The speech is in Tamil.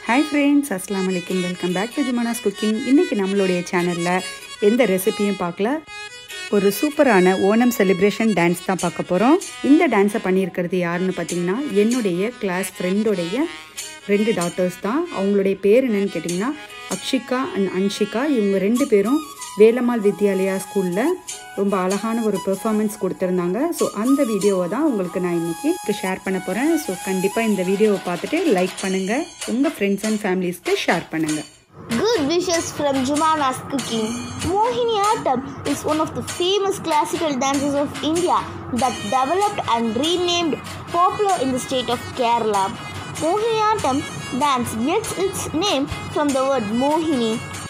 ஹாய் ஃப்ரெண்ட்ஸ் அஸ்லாம் வலைக்கம் welcome back to Jumana's cooking இன்றைக்கி நம்மளுடைய சேனலில் எந்த ரெசிபியும் பார்க்கல ஒரு சூப்பரான ஓணம் செலிப்ரேஷன் டான்ஸ் தான் பார்க்க போகிறோம் இந்த டான்ஸை பண்ணியிருக்கிறது யாருன்னு பார்த்தீங்கன்னா என்னுடைய கிளாஸ் ஃப்ரெண்டோடைய ரெண்டு டாட்டர்ஸ் தான் அவங்களுடைய பேர் என்னன்னு கேட்டிங்கன்னா அக்ஷிகா அண்ட் அன்ஷிகா இவங்க ரெண்டு பேரும் வேலம்மாள் வித்யாலயா ஸ்கூலில் ரொம்ப அழகான ஒரு பெர்ஃபார்மன்ஸ் கொடுத்துருந்தாங்க ஸோ அந்த வீடியோவை தான் உங்களுக்கு நான் இன்னைக்கு ஷேர் பண்ண போகிறேன் ஸோ கண்டிப்பாக இந்த வீடியோவை பார்த்துட்டு லைக் பண்ணுங்கள் உங்கள் ஃப்ரெண்ட்ஸ் அண்ட் ஃபேமிலிஸ்க்கு ஷேர் பண்ணுங்கள் Good wishes from Jumana's Cooking. Mohiniyattam is one of the famous classical dances of India that developed and renamed popular in the state of Kerala. Mohiniyattam dance gets its name from the word Mohini,